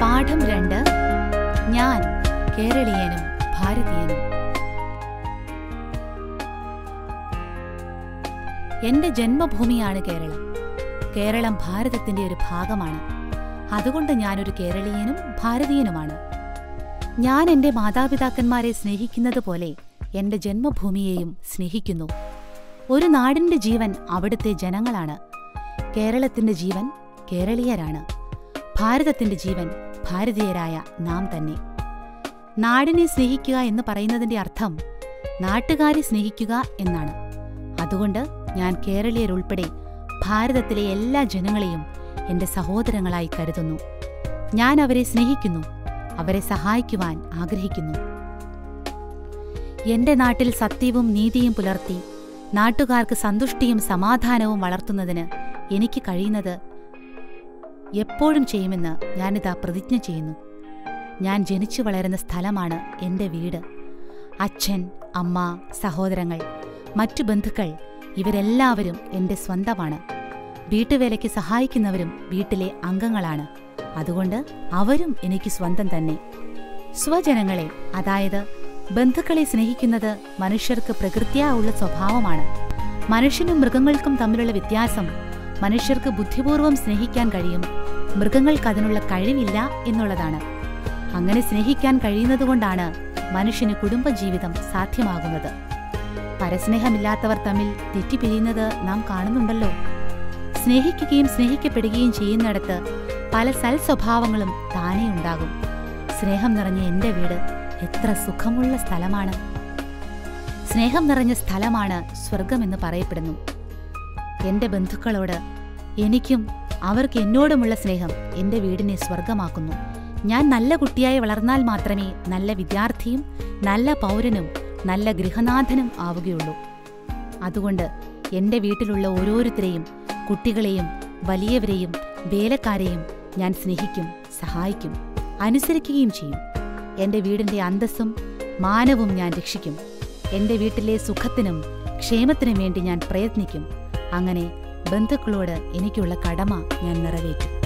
പാഠം രണ്ട് ഞാൻ കേരളീയനും ഭാരതീയനും എന്റെ ജന്മഭൂമിയാണ് കേരളം കേരളം ഭാരതത്തിന്റെ ഒരു ഭാഗമാണ് അതുകൊണ്ട് ഞാനൊരു കേരളീയനും ഭാരതീയനുമാണ് ഞാൻ എന്റെ മാതാപിതാക്കന്മാരെ സ്നേഹിക്കുന്നത് പോലെ എന്റെ ജന്മഭൂമിയെയും സ്നേഹിക്കുന്നു ഒരു നാടിന്റെ ജീവൻ അവിടുത്തെ ജനങ്ങളാണ് കേരളത്തിന്റെ ജീവൻ കേരളീയരാണ് ഭാരതത്തിന്റെ ജീവൻ ഭാരതീയരായ നാം തന്നെ നാടിനെ സ്നേഹിക്കുക എന്ന് പറയുന്നതിന്റെ അർത്ഥം നാട്ടുകാരെ സ്നേഹിക്കുക എന്നാണ് അതുകൊണ്ട് ഞാൻ കേരളീയരുൾപ്പെടെ ഭാരതത്തിലെ എല്ലാ ജനങ്ങളെയും എന്റെ സഹോദരങ്ങളായി കരുതുന്നു ഞാൻ അവരെ സ്നേഹിക്കുന്നു അവരെ സഹായിക്കുവാൻ ആഗ്രഹിക്കുന്നു എന്റെ നാട്ടിൽ സത്യവും നീതിയും പുലർത്തി നാട്ടുകാർക്ക് സന്തുഷ്ടിയും സമാധാനവും വളർത്തുന്നതിന് എനിക്ക് കഴിയുന്നത് എപ്പോഴും ചെയ്യുമെന്ന് ഞാനിതാ പ്രതിജ്ഞ ചെയ്യുന്നു ഞാൻ ജനിച്ചു വളരുന്ന സ്ഥലമാണ് എന്റെ വീട് അച്ഛൻ അമ്മ സഹോദരങ്ങൾ മറ്റു ബന്ധുക്കൾ ഇവരെല്ലാവരും എന്റെ സ്വന്തമാണ് വീട്ടുവേലയ്ക്ക് സഹായിക്കുന്നവരും വീട്ടിലെ അംഗങ്ങളാണ് അതുകൊണ്ട് അവരും എനിക്ക് സ്വന്തം തന്നെ സ്വജനങ്ങളെ അതായത് ബന്ധുക്കളെ സ്നേഹിക്കുന്നത് മനുഷ്യർക്ക് പ്രകൃത്യാ ഉള്ള സ്വഭാവമാണ് മനുഷ്യനും മൃഗങ്ങൾക്കും തമ്മിലുള്ള വ്യത്യാസം മനുഷ്യർക്ക് ബുദ്ധിപൂർവം സ്നേഹിക്കാൻ കഴിയും മൃഗങ്ങൾക്ക് അതിനുള്ള കഴിവില്ല എന്നുള്ളതാണ് അങ്ങനെ സ്നേഹിക്കാൻ കഴിയുന്നതുകൊണ്ടാണ് മനുഷ്യന് കുടുംബജീവിതം സാധ്യമാകുന്നത് പരസ്നേഹമില്ലാത്തവർ തമ്മിൽ തെറ്റിപ്പിരിയുന്നത് നാം കാണുന്നുണ്ടല്ലോ സ്നേഹിക്കുകയും സ്നേഹിക്കപ്പെടുകയും ചെയ്യുന്നിടത്ത് പല സൽസ്വഭാവങ്ങളും താനേ ഉണ്ടാകും സ്നേഹം നിറഞ്ഞ എന്റെ വീട് എത്ര സുഖമുള്ള സ്ഥലമാണ് സ്നേഹം നിറഞ്ഞ സ്ഥലമാണ് സ്വർഗമെന്ന് പറയപ്പെടുന്നു എന്റെ ബന്ധുക്കളോട് എനിക്കും അവർക്ക് എന്നോടുമുള്ള സ്നേഹം എന്റെ വീടിനെ സ്വർഗമാക്കുന്നു ഞാൻ നല്ല കുട്ടിയായി വളർന്നാൽ മാത്രമേ നല്ല വിദ്യാർത്ഥിയും നല്ല പൗരനും നല്ല ഗൃഹനാഥനും ആവുകയുള്ളൂ അതുകൊണ്ട് എന്റെ വീട്ടിലുള്ള ഓരോരുത്തരെയും കുട്ടികളെയും വലിയവരെയും വേലക്കാരെയും ഞാൻ സ്നേഹിക്കും സഹായിക്കും അനുസരിക്കുകയും ചെയ്യും എന്റെ വീടിന്റെ അന്തസ്സും മാനവും ഞാൻ രക്ഷിക്കും എന്റെ വീട്ടിലെ സുഖത്തിനും ക്ഷേമത്തിനും വേണ്ടി ഞാൻ പ്രയത്നിക്കും അങ്ങനെ ബന്ധുക്കളോട് എനിക്കുള്ള കടമ ഞാൻ നിറവേറ്റും